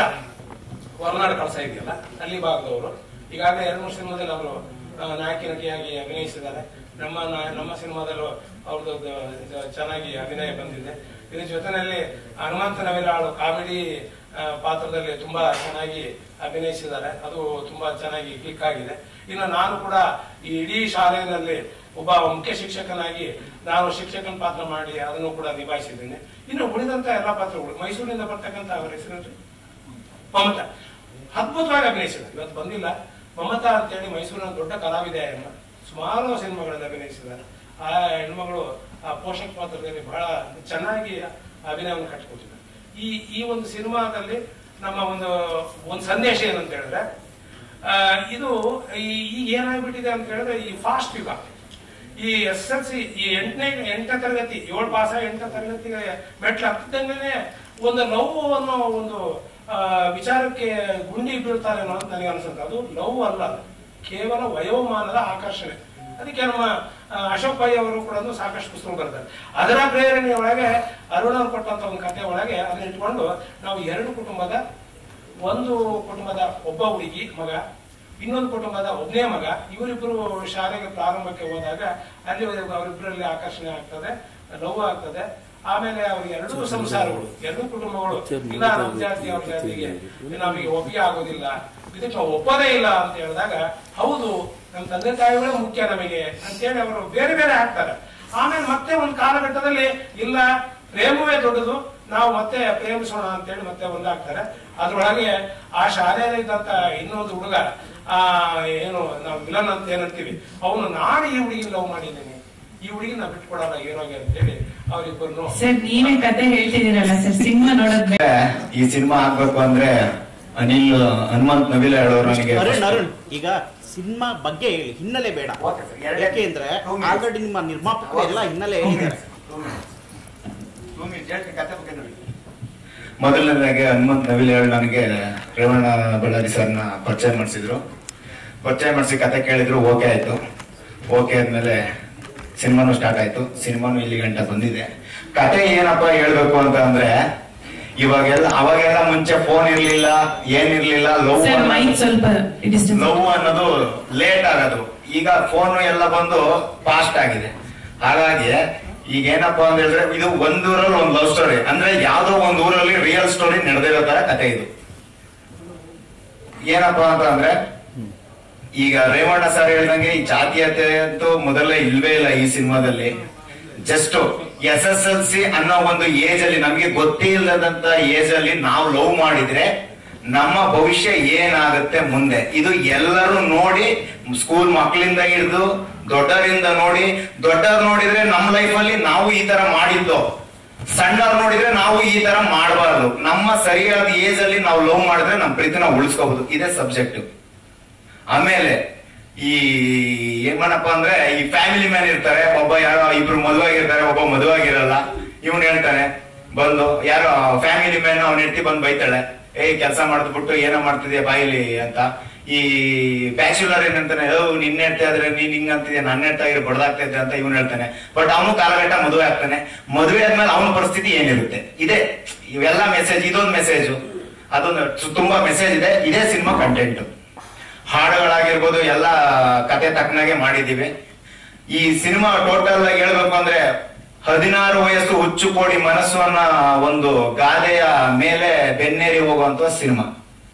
ಹೊರನಾಡು ಕಳಸ ಇದೆಯಲ್ಲ ಅಲ್ಲಿ ಭಾಗದವರು ಈಗಾಗಲೇ ಎರಡು ಮೂರು ಸಿನಿಮಾದಲ್ಲಿ ಅವರು ಆ, ನಾಯಕಿ ನಟಿಯಾಗಿ ಅಭಿನಯಿಸಿದ್ದಾರೆ ನಮ್ಮ ನಾ- ನಮ್ಮ ಸಿನಿಮಾದಲ್ಲೂ ಅವ್ರದ್ದು ದ- ಚೆನ್ನಾಗಿ ಅಭಿನಯ ಬಂದಿದೆ ಇದ್ರ ಜೊತೆನಲ್ಲಿ ಹನುಮಂತ ನವಿಲಾಳು ಕಾಮಿಡಿ ಆ, ಪಾತ್ರದಲ್ಲಿ ತುಂಬಾ ಚೆನ್ನಾಗಿ ಅಭಿನಯಿಸಿದ್ದಾರೆ ಅದು ತುಂಬಾ ಚೆನ್ನಾಗಿ ಕ್ಲಿಕ್ ಆಗಿದೆ ಇನ್ನು ನಾನು ಕೂಡ ಈ ಇಡೀ ಶಾಲೆಯಲ್ಲಿ ಒಬ್ಬ ಮುಖ್ಯ ಶಿಕ್ಷಕನಾಗಿ ನಾನು ಶಿಕ್ಷಕನ ಪಾತ್ರ ಮಾಡಿ ಅದನ್ನು ಕೂಡ ನಿಭಾಯಿಸಿದ್ದೇನೆ ಇನ್ನು ಉಳಿದಂತ ಎಲ್ಲಾ ಪಾತ್ರಗಳು ಮೈಸೂರಿನಿಂದ ಬರ್ತಕ್ಕಂಥ ಅವರ ಹೆಸರು ಮಮತಾ ಅದ್ಭುತವಾಗಿ ಅಭಿನಯಿಸಿದ್ದಾರೆ ಇವತ್ತು ಬಂದಿಲ್ಲ ಮಮತಾ ಅಂತೇಳಿ ಮೈಸೂರಿನ ದೊಡ್ಡ ಕಲಾವಿದೆ ಅಮ್ಮ ಸುಮಾರು ಸಿನಿಮಾಗಳಲ್ಲಿ ಅಭಿನಯಿಸಿದ್ದಾರೆ ಆ ಹೆಣ್ಮಗಳು ಆ ಪೋಷಕ ಪಾತ್ರದಲ್ಲಿ ಬಹಳ ಚೆನ್ನಾಗಿ ಅಭಿನಯವನ್ನು ಕಟ್ಟಿಕೊಟ್ಟಿದ್ದಾರೆ ಈ ಈ ಒಂದು ಸಿನಿಮಾದಲ್ಲಿ ನಮ್ಮ ಒಂದು ಒಂದು ಸಂದೇಶ ಏನಂತ ಹೇಳಿದ್ರೆ ಆ, ಇದು ಈ ಈಗ ಏನಾಗ್ಬಿಟ್ಟಿದೆ ಅಂತ ಹೇಳಿದ್ರೆ ಈ ಫಾಸ್ಟ್ ಯುಗ ಈ ಎಸ್ ಎಲ್ ಸಿ ಈ ಎಂಟನೇ ಎಂಟನೇ ತರಗತಿ ಏಳು ಪಾಸ ಎಂಟನೇ ತರಗತಿಗೆ ಮೆಟ್ಲು ಹತ್ತಿದಂಗೆ ಒಂದು ಲವ್ ಅನ್ನೋ ಒಂದು ಆ, ವಿಚಾರಕ್ಕೆ ಗುಂಡಿ ಬೀಳ್ತಾರೆ ಅನ್ನೋದು ನನಗೆ ಅನ್ಸುತ್ತೆ ಅದು ಲವ್ ಅಲ್ಲ ಅದು. ಕೇವಲ ವಯೋಮಾನದ ಆಕರ್ಷಣೆ ಅದಕ್ಕೆ ನಮ್ಮ ಆ, ಅಶೋಕ್ ಪೈ ಅವರು ಕೂಡ ಒಂದು ಸಾಕಷ್ಟು ಪುಸ್ತಕ ಬರ್ತಾರೆ ಅದರ ಪ್ರೇರಣೆ ಒಳಗೆ ಅರುಣ್ ಅವ್ರು ಕೊಟ್ಟಂತ ಒಂದು ಕಥೆ ಒಳಗೆ ಅದನ್ನ ಇಟ್ಕೊಂಡು ನಾವು ಎರಡು ಕುಟುಂಬದ ಒಂದು ಕುಟುಂಬದ ಒಬ್ಬ ಹುಡುಗಿ ಮಗ ಇನ್ನೊಂದು ಕುಟುಂಬದ ಒಬ್ಬನೇ ಮಗ ಇವರಿಬ್ಬರು ಶಾಲೆಗೆ ಪ್ರಾರಂಭಕ್ಕೆ ಹೋದಾಗ ಅಲ್ಲಿ ಅವರಿಬ್ಬರಲ್ಲಿ ಆಕರ್ಷಣೆ ಆಗ್ತದೆ ಲವ್ ಆಗ್ತದೆ ಆಮೇಲೆ ಅವ್ರಿಗೆ ಎರಡೂ ಸಂಸಾರಗಳು ಎರಡೂ ಕುಟುಂಬಗಳು ಇಲ್ಲ ನಮ್ಮ ಜಾತಿ ಅವ್ರ ಜಾತಿಗೆ ನಮಗೆ ಒಪ್ಪಿಗೆ ಆಗೋದಿಲ್ಲ ಇದಕ್ಕೆ ನಾವು ಒಪ್ಪೋದೇ ಇಲ್ಲ ಅಂತ ಹೇಳಿದಾಗ ಹೌದು ನಮ್ಮ ತಂದೆ ತಾಯಿಗಳೇ ಮುಖ್ಯ ನಮಗೆ ಅಂತೇಳಿ ಅವರು ಬೇರೆ ಬೇರೆ ಆಗ್ತಾರೆ ಆಮೇಲೆ ಮತ್ತೆ ಒಂದು ಕಾಲಘಟ್ಟದಲ್ಲಿ ಇಲ್ಲ ಪ್ರೇಮವೇ ದೊಡ್ಡದು ನಾವು ಮತ್ತೆ ಪ್ರೇಮಿಸೋಣ ಅಂತೇಳಿ ಮತ್ತೆ ಒಂದಾಗ್ತಾರೆ ಅದ್ರೊಳಗೆ ಆ ಶಾಲೆಯಲ್ಲಿ ಇದ್ದಂತ ಇನ್ನೊಂದು ಹುಡುಗ ಆ ಏನು ನಾವು ವಿಲನ್ ಅಂತ ಏನಂತೀವಿ ಅವನು ನಾನು ಈ ಹುಡುಗಿ ಲವ್ ಮಾಡಿದ್ದೀನಿ ಈ ಹುಡುಗಿ ನಾ ಬಿಟ್ಕೊಡಲ್ಲ ಹೀರೋಗೆ ಅಂತೇಳಿ ಅವರಿಬ್ಬರು ಸರ್ ನೀವೇ ಕತೆ ಹೇಳ್ತಿದ್ದೀರಲ್ಲ ಸರ್ ಸಿನಿಮಾ ನೋಡೋದ್ ಬೇಡ ಈ ಸಿನಿಮಾ ಆಗ್ಬೇಕು ಅಂದ್ರೆ ಅನಿಲ್ ಹನುಮಂತ್ ನವಿಲ ಹೇಳೋರು ನನಗೆ ಅರುಣ್ ಅರುಣ್ ಈಗ ಸಿನಿಮಾ ಬಗ್ಗೆ ಹೇಳಿ ಹಿನ್ನೆಲೆ ಬೇಡ Okay, sir. ಎರಡೇ- ಯಾಕೆಂದ್ರೆ Two minutes. ಆಲ್ರೆಡಿ ನಿಮ್ಮ ನಿರ್ಮಾಪಕರು ಎಲ್ಲ ಹಿನ್ನೆಲೆ ಹೇಳಿದ್ದಾರೆ ಮೊದಲನೇದಾಗಿ ಹನುಮಂತ್ ನವಿಲೇಳ್ ನನಗೆ ರೇವಣ್ಣ ಬಳ್ಳಾರಿ ಸರ್ನ ಪರಿಚಯ ಮಾಡಿಸಿದ್ರು ಪರಿಚಯ ಮಾಡಿಸಿ ಕತೆ ಕೇಳಿದ್ರು ಓಕೆ ಆಯ್ತು ಓಕೆ ಆದ್ಮೇಲೆ ಸಿನಿಮಾನು ಸ್ಟಾರ್ಟ್ ಆಯ್ತು ಸಿನಿಮಾನು ಇಲ್ಲಿ ಗಂಟ ಬಂದಿದೆ ಕತೆ ಏನಪ್ಪ ಹೇಳ್ಬೇಕು ಅಂತ ಅಂದ್ರೆ ಇವಾಗೆಲ್ಲ ಅವಾಗೆಲ್ಲ ಮುಂಚೆ ಫೋನ್ ಇರ್ಲಿಲ್ಲ ಏನಿರ್ಲಿಲ್ಲ ಲವ್ ಸರ್ ಮೈಕ್ ಸ್ವಲ್ಪ ಡಿಸ್ಟೆನ್ಸ್ ಲವ್ ಅನ್ನೋದು ಲೇಟ್ ಆಗೋದು ಈಗ ಫೋನ್ ಎಲ್ಲ ಬಂದು ಫಾಸ್ಟ್ ಆಗಿದೆ ಹಾಗಾಗಿ ಈಗ ಏನಪ್ಪಾ ಅಂತ ಹೇಳಿದ್ರೆ ಇದು ಒಂದೂರಲ್ಲಿ ಒಂದು ಲವ್ ಸ್ಟೋರಿ ಅಂದ್ರೆ ಯಾವ್ದೋ ಒಂದ್ ಊರಲ್ಲಿ ರಿಯಲ್ ಸ್ಟೋರಿ ನಡೆದಿರೋ ತರ ಕತೆ ಇದು ಏನಪ್ಪಾ ಅಂತ ಅಂದ್ರೆ ಈಗ ರೇವಣ್ಣ ಸರ್ ಹೇಳ್ದಂಗೆ ಈ ಜಾತೀಯತೆ ಅಂತೂ ಮೊದಲೇ ಇಲ್ವೇ ಇಲ್ಲ ಈ ಸಿನಿಮಾದಲ್ಲಿ just S S L C ಅನ್ನೋ ಒಂದು ಏಜ್ ಅಲ್ಲಿ ನಮ್ಗೆ ಗೊತ್ತೇ ಇಲ್ಲದಂತ ಏಜ್ ಅಲ್ಲಿ ನಾವು ಲವ್ ಮಾಡಿದ್ರೆ ನಮ್ಮ ಭವಿಷ್ಯ ಏನಾಗುತ್ತೆ ಮುಂದೆ ಇದು ಎಲ್ಲರೂ ನೋಡಿ ಸ್ಕೂಲ್ ಮಕ್ಕಳಿಂದ ಹಿಡಿದು ದೊಡ್ಡರಿಂದ ನೋಡಿ ದೊಡ್ಡವ್ರು ನೋಡಿದ್ರೆ ನಮ್ಮ ಲೈಫ್ ಅಲ್ಲಿ ನಾವು ಈ ತರ ಮಾಡಿದ್ದು ಸಣ್ಣವ್ರು ನೋಡಿದ್ರೆ ನಾವು ಈ ತರ ಮಾಡಬಾರ್ದು ನಮ್ಮ ಸರಿಯಾದ ಏಜ್ ಅಲ್ಲಿ ನಾವು ಲವ್ ಮಾಡಿದ್ರೆ ನಮ್ಮ ಪ್ರೀತಿನ ಉಳಿಸ್ಕೋಬಹುದು ಇದೇ ಸಬ್ಜೆಕ್ಟ್ ಆಮೇಲೆ ಈ ಏನಪ್ಪ ಅಂದ್ರೆ ಈ ಫ್ಯಾಮಿಲಿ ಮ್ಯಾನ್ ಇರ್ತಾರೆ ಒಬ್ಬ ಯಾರೋ ಇಬ್ರು ಮದುವಾಗಿರ್ತಾರೆ ಒಬ್ಬ ಮದುವಾಗಿರಲ್ಲ ಇವನ್ ಹೇಳ್ತಾನೆ ಬಂದು ಯಾರೋ ಫ್ಯಾಮಿಲಿ ಮ್ಯಾನ್ ಅವ್ನ ಹೆಂಡತಿ ಬಂದು ಬೈತಾಳೆ ಏಯ್ ಕೆಲಸ ಮಾಡಿದ್ಬಿಟ್ಟು ಏನೋ ಮಾಡ್ತಿದ್ಯಾ ಬಾಯಿಲಿ ಅಂತ ಈ ಬ್ಯಾಚುಲರ್ ಏನಂತಾನೆ ಓ ನಿನ್ನ ಹೇಳ್ತಾ ಇದ್ರೆ ನೀನ್ ಹಿಂಗ್ ಅಂತಿದ್ಯಾ ನನ್ನ ಹೇಳ್ತಾ ಇದ್ರೆ ಬಡ್ದಾಗ್ತಾ ಇದ್ದೆ ಅಂತ ಇವನು ಹೇಳ್ತಾನೆ ಬಟ್ ಅವನು ಕಾಲಘಟ್ಟ ಮದುವೆ ಆಗ್ತಾನೆ ಮದುವೆ ಆದ್ಮೇಲೆ ಅವನ ಪರಿಸ್ಥಿತಿ ಏನಿರುತ್ತೆ ಇದೆ ಇವೆಲ್ಲ ಮೆಸೇಜ್ ಇದೊಂದು ಮೆಸೇಜ್ ಅದೊಂದು ತುಂಬಾ ಮೆಸೇಜ್ ಇದೆ ಇದೇ ಸಿನಿಮಾ ಕಂಟೆಂಟ್ ಹಾಡುಗಳಾಗಿರ್ಬೋದು ಎಲ್ಲ ಕತೆ ತಕ್ಕನಾಗೆ ಮಾಡಿದೀವಿ ಈ ಸಿನಿಮಾ ಟೋಟಲ್ ಆಗಿ ಹೇಳ್ಬೇಕು ಅಂದ್ರೆ ಹದಿನಾರು ವಯಸ್ಸು ಹುಚ್ಚುಕೋಡಿ ಮನಸ್ಸು ಅನ್ನೋ ಒಂದು ಗಾದೆಯ ಮೇಲೆ ಬೆನ್ನೇರಿ ಹೋಗುವಂತ ಸಿನಿಮಾ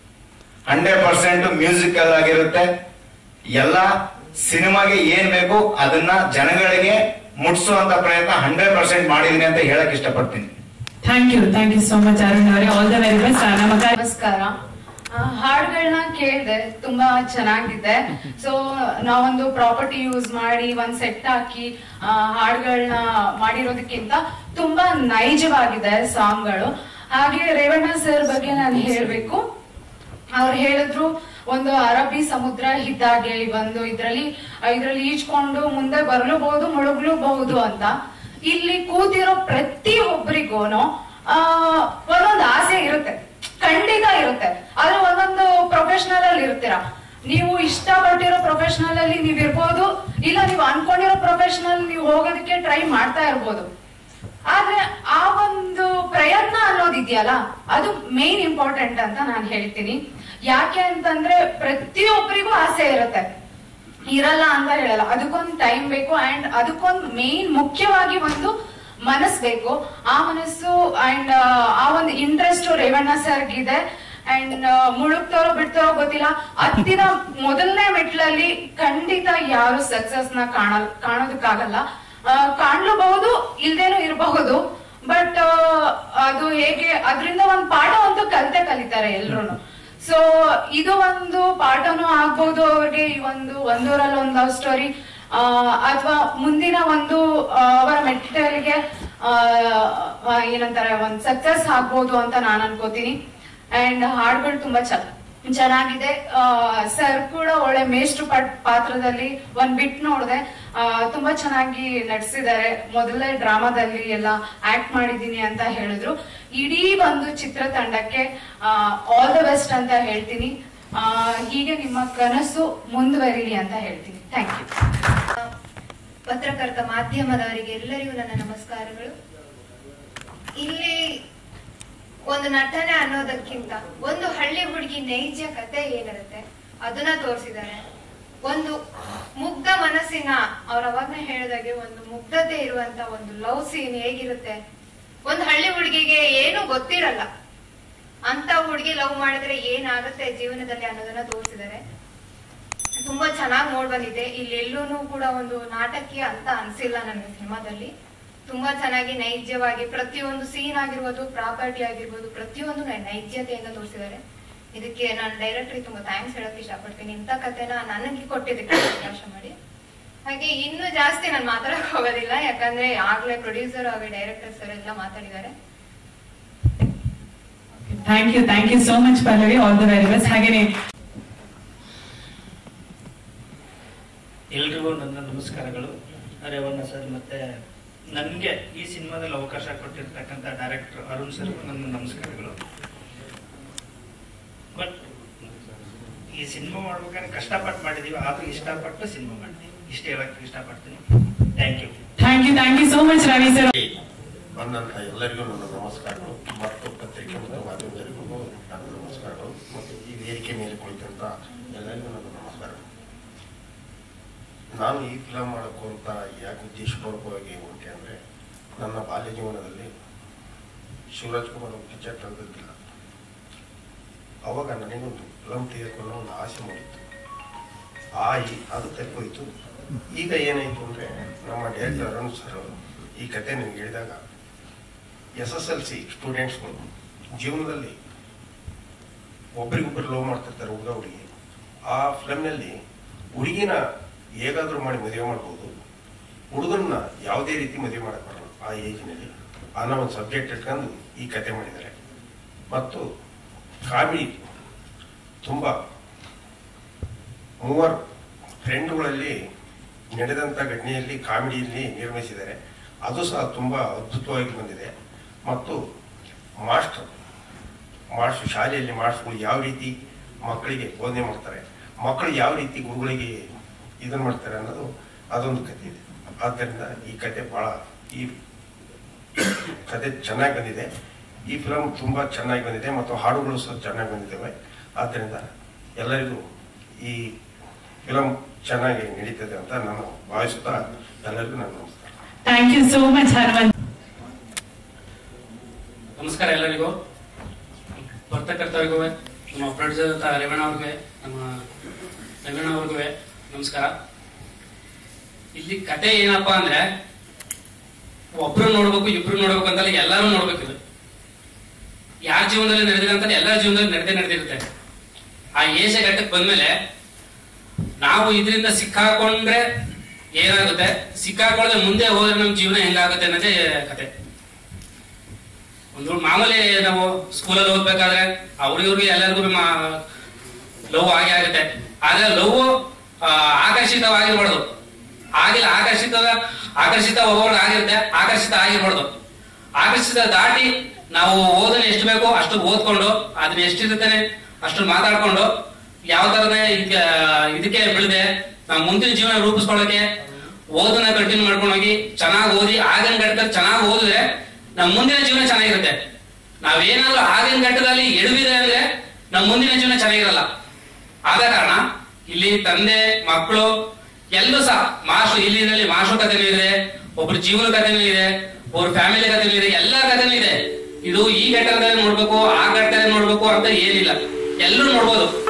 ಹಂಡ್ರೆಡ್ ಪರ್ಸೆಂಟ್ ಮ್ಯೂಸಿಕಲ್ ಆಗಿರುತ್ತೆ ಎಲ್ಲ ಸಿನಿಮಾಗೆ ಏನ್ ಬೇಕು ಅದನ್ನ ಜನಗಳಿಗೆ ಮುಟ್ಸುವಂತ ಪ್ರಯತ್ನ ಹಂಡ್ರೆಡ್ ಪರ್ಸೆಂಟ್ ಮಾಡಿದೀನಿ ಅಂತ ಹೇಳಕ್ ಇಷ್ಟಪಡ್ತೀನಿ thank you thank you so much Arun ಅವರೇ ಆಲ್ ದ ವೆರಿ ಬೆಸ್ಟ್ ನಮ್ಮ ಕಾರ್ಯ- ನಮಸ್ಕಾರ ಆ, ಹಾಡ್ಗಳ್ನ ಕೇಳಿದೆ ತುಂಬಾ ಚೆನ್ನಾಗಿದೆ ಸೊ ನಾವೊಂದು ಪ್ರಾಪರ್ಟಿ ಯೂಸ್ ಮಾಡಿ ಒಂದ್ ಸೆಟ್ ಹಾಕಿ ಆ, ಹಾಡ್ಗಳ್ನ ಮಾಡಿರೋದಕ್ಕಿಂತ ತುಂಬಾ ನೈಜವಾಗಿದೆ ಸಾಂಗ್ಗಳು ಹಾಗೆ ರೇವಣ್ಣ ಸರ್ ಬಗ್ಗೆ ನಾನು ಹೇಳ್ಬೇಕು ಅವ್ರು ಹೇಳಿದ್ರು ಒಂದು ಅರಬ್ಬಿ ಸಮುದ್ರ ಇದ್ದಾಗೆ ಈ ಒಂದು ಇದ್ರಲ್ಲಿ ಇದ್ರಲ್ಲಿ ಈಜ್ಕೊಂಡು ಮುಂದೆ ಬರಲೂಬಹುದು ಮುಳುಗ್ಲೂಬಹುದು ಅಂತ ಇಲ್ಲಿ ಕೂತಿರೋ ಪ್ರತಿ ಒಬ್ರಿಗೂನು ಆ ಒಂದೊಂದು ಆಸೆ ಇರುತ್ತೆ ಖಂಡಿತ ಇರುತ್ತೆ ಆದ್ರೆ ಒಂದೊಂದು ಪ್ರೊಫೆಷನಲ್ ಅಲ್ಲಿ ಇರ್ತೀರಾ ನೀವು ಇಷ್ಟಪಟ್ಟಿರೋ ಪ್ರೊಫೆಷನಲ್ ಅಲ್ಲಿ ನೀವ್ ಇರ್ಬೋದು ಇಲ್ಲ ನೀವು ಅನ್ಕೊಂಡಿರೋ ಪ್ರೊಫೆಷನಲ್ ನೀವು ಹೋಗೋದಕ್ಕೆ ಟ್ರೈ ಮಾಡ್ತಾ ಇರ್ಬೋದು ಆದ್ರೆ ಆ ಒಂದು ಪ್ರಯತ್ನ ಅನ್ನೋದಿದೆಯಲ್ಲ ಅದು ಮೇನ್ ಇಂಪಾರ್ಟೆಂಟ್ ಅಂತ ನಾನು ಹೇಳ್ತೀನಿ ಯಾಕೆ ಅಂತಂದ್ರೆ ಪ್ರತಿಯೊಬ್ಬರಿಗೂ ಆಸೆ ಇರುತ್ತೆ ಇರಲ್ಲ ಅಂತ ಹೇಳಲ್ಲ ಅದಕ್ಕೊಂದು ಟೈಮ್ ಬೇಕು ಅಂಡ್ ಅದಕ್ಕೊಂದು ಮೇನ್ ಮುಖ್ಯವಾಗಿ ಒಂದು ಮನಸ್ ಬೇಕು ಆ ಮನಸ್ಸು ಅಂಡ್ ಆ ಒಂದು ಇಂಟ್ರೆಸ್ಟ್ ರೇವಣ್ಣ ಸರ್ಗಿದೆ ಅಂಡ್ ಮುಳುಗ್ತಾರೋ ಬಿಡ್ತಾರೋ ಗೊತ್ತಿಲ್ಲ ಹತ್ತಿನ ಮೊದಲನೇ ಮೆಟ್ಲಲ್ಲಿ ಖಂಡಿತ ಯಾರು ಸಕ್ಸಸ್ ನ ಕಾಣಲ್ ಕಾಣೋದಕ್ಕಾಗಲ್ಲ ಆ, ಕಾಣ್ಲೂಬಹುದು ಇಲ್ದೇನೂ ಇರಬಹುದು ಬಟ್ ಅದು ಹೇಗೆ ಅದರಿಂದ ಒಂದು ಪಾಠ ಅಂತೂ ಕಲಿತೆ ಕಲಿತಾರೆ ಎಲ್ರು ಸೊ ಇದು ಒಂದು ಪಾಠನೂ ಆಗ್ಬಹುದು ಅವ್ರಿಗೆ ಈ ಒಂದು ಒಂದೂರಲ್ಲಿ ಒಂದು ಲವ್ ಸ್ಟೋರಿ ಅಥವಾ ಮುಂದಿನ ಒಂದು ಆ, ಅವರ ಮೆಟ್ಟಲಿಗೆ ಆ, ಆ, ಏನಂತಾರೆ ಒಂದು ಸಕ್ಸಸ್ ಆಗ್ಬೋದು ಅಂತ ನಾನು ಅನ್ಕೋತೀನಿ ಅಂಡ್ ಹಾಡುಗಳು ತುಂಬಾ ಚೆನ್ನ ಚೆನ್ನಾಗಿದೆ ಸರ್ ಕೂಡ ಒಳ್ಳೆ ಮೇಷ್ಟ್ರು ಪಾಟ್- ಪಾತ್ರದಲ್ಲಿ ಒಂದ್ ಬಿಟ್ ನೋಡಿದೆ ತುಂಬಾ ಚೆನ್ನಾಗಿ ನಟಿಸಿದ್ದಾರೆ ಮೊದಲನೇ ಡ್ರಾಮಾದಲ್ಲಿ ಎಲ್ಲ ಆಕ್ಟ್ ಮಾಡಿದೀನಿ ಅಂತ ಹೇಳಿದ್ರು ಇಡೀ ಒಂದು ಚಿತ್ರತಂಡಕ್ಕೆ ಆಲ್ ದ ಬೆಸ್ಟ್ ಅಂತ ಹೇಳ್ತೀನಿ ಆ, ಹೀಗೆ ನಿಮ್ಮ ಕನಸು ಮುಂದುವರಿಲಿ ಅಂತ ಹೇಳ್ತೀನಿ ಥ್ಯಾಂಕ್ ಯು ಪತ್ರಕರ್ತ ಮಾಧ್ಯಮದವರಿಗೆ ಎಲ್ಲರಿಗೂ ನನ್ನ ನಮಸ್ಕಾರಗಳು ಇಲ್ಲಿ ಒಂದು ನಟನೆ ಅನ್ನೋದಕ್ಕಿಂತ ಒಂದು ಹಳ್ಳಿ ಹುಡುಗಿ ನೈಜ ಕತೆ ಏನಿರುತ್ತೆ ಅದನ್ನ ತೋರಿಸಿದ್ದಾರೆ ಒಂದು ಮುಗ್ಧ ಮನಸ್ಸಿನ ಅವ್ರ ಅವಾಗ್ನೇ ಹೇಳಿದಾಗೆ ಒಂದು ಮುಗ್ಧತೆ ಇರುವಂತ ಒಂದು ಲವ್ ಸೀನ್ ಹೇಗಿರುತ್ತೆ ಒಂದು ಹಳ್ಳಿ ಹುಡುಗಿಗೆ ಏನು ಗೊತ್ತಿರಲ್ಲ ಅಂತ ಹುಡುಗಿ ಲವ್ ಮಾಡಿದ್ರೆ ಏನಾಗುತ್ತೆ ಜೀವನದಲ್ಲಿ ಅನ್ನೋದನ್ನ ತೋರಿಸಿದ್ದಾರೆ ತುಂಬಾ ಚೆನ್ನಾಗಿ ನೋಡ್ ಬಂದಿದೆ ಇಲ್ಲಿ ಎಲ್ಲೂನು ಕೂಡ ಒಂದು ನಾಟಕೀಯ ಅಂತ ಅನ್ಸಿಲ್ಲ ನನಗೆ ಸಿನಿಮಾದಲ್ಲಿ ತುಂಬಾ ಚೆನ್ನಾಗಿ ನೈಜವಾಗಿ ಪ್ರತಿಯೊಂದು ಸೀನ್ ಆಗಿರ್ಬೋದು ಪ್ರಾಪರ್ಟಿ ಆಗಿರ್ಬೋದು ಪ್ರತಿಯೊಂದು ನೈ- ನೈಜತೆಯಿಂದ ತೋರಿಸಿದ್ದಾರೆ ಇದಕ್ಕೆ ನಾನು ಡೈರೆಕ್ಟ್ರಿಗೆ ತುಂಬಾ ಥ್ಯಾಂಕ್ಸ್ ಹೇಳಕ್ ಇಷ್ಟಪಡ್ತೀನಿ ಇಂಥ ಕಥೆನ ನನಗೆ ಕೊಟ್ಟಿದ್ದಕ್ಕೆ ಅವಕಾಶ ಮಾಡಿ ಹಾಗೆ ಇನ್ನು ಜಾಸ್ತಿ ನಾನು ಮಾತಾಡಕ್ ಹೋಗೋದಿಲ್ಲ ಯಾಕಂದ್ರೆ ಆಗ್ಲೇ ಪ್ರೊಡ್ಯೂಸರ್ ಹಾಗೆ ಡೈರೆಕ್ಟರ್ ಸರ್ ಎಲ್ಲ ಮಾತಾಡಿದ್ದಾರೆ thank you thank you so much Pallavi all the very best ಹಾಗೇನೆ ಎಲ್ರಿಗೂ ನನ್ನ ನಮಸ್ಕಾರಗಳು ರೇವಣ್ಣ ಸರ್ ಮತ್ತೆ ನನಗೆ ಈ ಸಿನಿಮಾದಲ್ಲಿ ಅವಕಾಶ ಕೊಟ್ಟಿರ್ತಕ್ಕಂಥ ಡೈರೆಕ್ಟರ್ ಅರುಣ್ ಸರ್ ನನ್ನ ನಮಸ್ಕಾರಗಳು ಬಟ್ ಈ ಸಿನಿಮಾ ಮಾಡ್ಬೇಕಾದ್ರೆ ಕಷ್ಟಪಟ್ಟು ಮಾಡಿದೀವಿ ಆದ್ರೂ ಇಷ್ಟಪಟ್ಟು ಸಿನಿಮಾ ಮಾಡಿದೀವಿ ಇಷ್ಟ ಹೇಳಕ್ ಇಷ್ಟಪಡ್ತೀನಿ thank you thank you thank you so much Ravi sir ಬಂದಂತ ಎಲ್ಲರಿಗೂ ನನ್ನ ನಮಸ್ಕಾರಗಳು ಮತ್ತು ಪತ್ರಿಕೆ ಮತ್ತು ಮಾಧ್ಯಮದರಿಗೂ ನನ್ನ ನಮಸ್ಕಾರಗಳು ಮತ್ತು ಈ ವೇದಿಕೆ ಮೇಲೆ ಕುಳಿತಂತ ಎಲ್ಲರಿಗೂ ನನ್ನ ನಮಸ್ಕಾರಗಳು ನಾನು ಈ ಫಿಲಮ್ ಮಾಡೋಕ್ಕೂ ಅಂತ ಯಾಕೆ ಉದ್ದೇಶಪೂರ್ವಕವಾಗಿ ಹೊಂಟೆ ಅಂದರೆ ನನ್ನ ಬಾಲ್ಯ ಜೀವನದಲ್ಲಿ ಶಿವರಾಜ್ ಕುಮಾರ್ ಒಂದು ಪಿಕ್ಚರ್ ತಂದಿದ್ದಿಲ್ಲ ಅವಾಗ ನನಗೊಂದು ಫಿಲಮ್ ತೆಗೆದುಕೊಳ್ಳೋ ಒಂದು ಆಸೆ ಮೂಡಿತ್ತು ಆ ಈ- ಅದು ತಪ್ಪೋಯ್ತು ಈಗ ಏನಾಯ್ತು ಅಂದರೆ ನಮ್ಮ ಡೈರೆಕ್ಟರ್ ಅರುಣ್ ಸರ್ ಅವರು ಈ ಕತೆ ನಿಮ್ಗೆ ಹೇಳಿದಾಗ ಎಸ್ ಎಸ್ ಎಲ್ ಸಿ ಸ್ಟೂಡೆಂಟ್ಸ್ಗಳು ಜೀವನದಲ್ಲಿ ಒಬ್ರಿಗೊಬ್ರು ಲವ್ ಮಾಡ್ತಿರ್ತಾರೆ ಹುಡುಗ ಹುಡುಗಿ ಆ ಫಿಲಮ್ನಲ್ಲಿ ಹುಡುಗಿನ ಹೇಗಾದ್ರೂ ಮಾಡಿ ಮದುವೆ ಮಾಡ್ಬೋದು ಹುಡುಗನ್ನ ಯಾವುದೇ ರೀತಿ ಮದುವೆ ಮಾಡಕ್ ಬರಲ್ಲ ಆ ಏಜ್ನಲ್ಲಿ ಅನ್ನೋ ಒಂದು ಸಬ್ಜೆಕ್ಟ್ ಇಟ್ಕೊಂಡು ಈ ಕತೆ ಮಾಡಿದ್ದಾರೆ ಮತ್ತು ಕಾಮಿಡಿ ತುಂಬ ಮೂವರು ಫ್ರೆಂಡ್ಗಳಲ್ಲಿ ನಡೆದಂಥ ಘಟನೆಯಲ್ಲಿ ಕಾಮಿಡಿಯಲ್ಲಿ ನಿರ್ಮಿಸಿದ್ದಾರೆ ಅದು ಸಹ ತುಂಬ ಅದ್ಭುತವಾಗಿ ಬಂದಿದೆ ಮತ್ತು ಮಾಸ್ಟರ್ ಮಾಸ್ಟರ್ ಶಾಲೆಯಲ್ಲಿ ಮಾಸ್ಟರ್ಗಳು ಯಾವ ರೀತಿ ಮಕ್ಕಳಿಗೆ ಬೋಧನೆ ಮಾಡ್ತಾರೆ ಮಕ್ಕಳು ಯಾವ ರೀತಿ ಗುರುಗಳಿಗೆ ಇದನ್ನು ಮಾಡ್ತಾರೆ ಅನ್ನೋದು ಅದೊಂದು ಕತೆ ಇದೆ ಆದ್ದರಿಂದ ಈ ಕತೆ ಬಹಳ ಈ ಕತೆ ಚೆನ್ನಾಗಿ ಬಂದಿದೆ ಈ ಫಿಲಮ್ ತುಂಬ ಚೆನ್ನಾಗಿ ಬಂದಿದೆ ಮತ್ತು ಹಾಡುಗಳು ಸಹ ಚೆನ್ನಾಗಿ ಬಂದಿದ್ದಾವೆ ಆದ್ದರಿಂದ ಎಲ್ಲರಿಗೂ ಈ ಫಿಲಮ್ ಚೆನ್ನಾಗಿ ನಡೀತದೆ ಅಂತ ನಾನು ಭಾವಿಸುತ್ತಾ ಎಲ್ಲರಿಗೂ ನಾನು ನಮಸ್ಕಾರ thank you so much Hanumanth ನಮಸ್ಕಾರ ಎಲ್ಲರಿಗೂ ಪತ್ರಕರ್ತರಿಗೂ ನಮ್ಮ ಪ್ರೊಡ್ಯೂಸರ್ ರೇವಣ್ಣ ಅವ್ರಿಗೆ ನಮ್ಮ ರೇವಣ್ಣ ಅವ್ರಿಗೂ ನಮಸ್ಕಾರ ಇಲ್ಲಿ ಕತೆ ಏನಪ್ಪಾ ಅಂದ್ರೆ ಒಬ್ರು ನೋಡ್ಬೇಕು ಇಬ್ರು ನೋಡ್ಬೇಕು ಅಂತಲ್ಲ ಎಲ್ಲರೂ ನೋಡ್ಬೇಕು ಇದು ಯಾರ ಜೀವನದಲ್ಲಿ ನಡೆದಿದೆ ಅಂತ ಎಲ್ಲರ ಜೀವನದಲ್ಲಿ ನಡೆದೇ ನಡೆದಿರುತ್ತೆ ಆ ಏಷ ಘಟ್ಟಕ್ಕೆ ಬಂದ್ಮೇಲೆ ನಾವು ಇದರಿಂದ ಸಿಕ್ಕಾಕೊಂಡ್ರೆ ಏನಾಗುತ್ತೆ ಸಿಕ್ಕಾಕೊಳ್ಳದೆ ಮುಂದೆ ಹೋದ್ರೆ ನಮ್ ಜೀವನ ಹೆಂಗಾಗುತ್ತೆ ಅನ್ನೋದೇ ಕತೆ ಒಂದು ಮಾಮೂಲಿ ನಾವು ಸ್ಕೂಲಲ್ಲಿ ಓದ್ಬೇಕಾದ್ರೆ ಅವ್ರ ಇವ್ರಿಗೆ ಎಲ್ಲರಿಗೂ ಲವ್ ಆಗೇ ಆಗುತ್ತೆ ಆದ್ರೆ ಲವ್ ಆಕರ್ಷಿತವಾಗಿರ್ಬಾರ್ದು ಆಗಿಲ್ಲ ಆಕರ್ಷಿತ ಆಕರ್ಷಿತ ಹೋಗೋದು ಆಗಿರುತ್ತೆ ಆಕರ್ಷಿತ ಆಗಿರ್ಬಾರ್ದು ಆಕರ್ಷಿತ ದಾಟಿ ನಾವು ಓದನ್ನ ಎಷ್ಟು ಬೇಕೋ ಅಷ್ಟು ಓದ್ಕೊಂಡು ಅದನ್ನ ಎಷ್ಟಿರುತ್ತೆ ಅಷ್ಟು ಮಾತಾಡ್ಕೊಂಡು ಯಾವ ತರನೇ ಇದಕ್ಕೆ ಇದಕ್ಕೆ ಬೆಳೆದೆ ನಾವು ಮುಂದಿನ ಜೀವನ ರೂಪಿಸ್ಕೊಳ್ಳೋಕೆ ಓದನ್ನ ಕಂಟಿನ್ಯೂ ಮಾಡ್ಕೊಂಡು ಹೋಗಿ ಚೆನ್ನಾಗಿ ಓದಿ ಆಗಿನ ಘಟ್ಟದಲ್ಲಿ ಚೆನ್ನಾಗಿ ಓದಿದ್ರೆ ನಮ್ಮ ಮುಂದಿನ ಜೀವನ ಚೆನ್ನಾಗಿರುತ್ತೆ ನಾವೇನಾದ್ರೂ ಆಗಿನ ಘಟ್ಟದಲ್ಲಿ ಎಡವಿದೆ ಅಂದ್ರೆ ನಮ್ಮ ಮುಂದಿನ ಜೀವನ ಚೆನ್ನಾಗಿರಲ್ಲ ಆದ ಕಾರಣ ಇಲ್ಲಿ ತಂದೆ ಮಕ್ಕಳು ಎಲ್ಲರೂ ಸಹ ಮಾಸ್ಟರ್ ಇಲ್ಲಿನಲ್ಲಿ ಮಾಸ್ಟರ್ ಕಥೆನೂ ಇದೆ ಒಬ್ರ ಜೀವನ ಕಥೆನೂ ಇದೆ ಒಬ್ರ ಫ್ಯಾಮಿಲಿ ಕಥೆನೂ ಇದೆ ಎಲ್ಲಾ ಕಥೆನೂ ಇದೆ ಇದು ಈ ಘಟ್ಟದಲ್ಲಿ ನೋಡ್ಬೇಕು ಆ ಘಟ್ಟದಲ್ಲಿ ನೋಡ್ಬೇಕು ಅಂತ ಏನಿಲ್ಲ ಎಲ್ಲರೂ ನೋಡ್ಬೋದು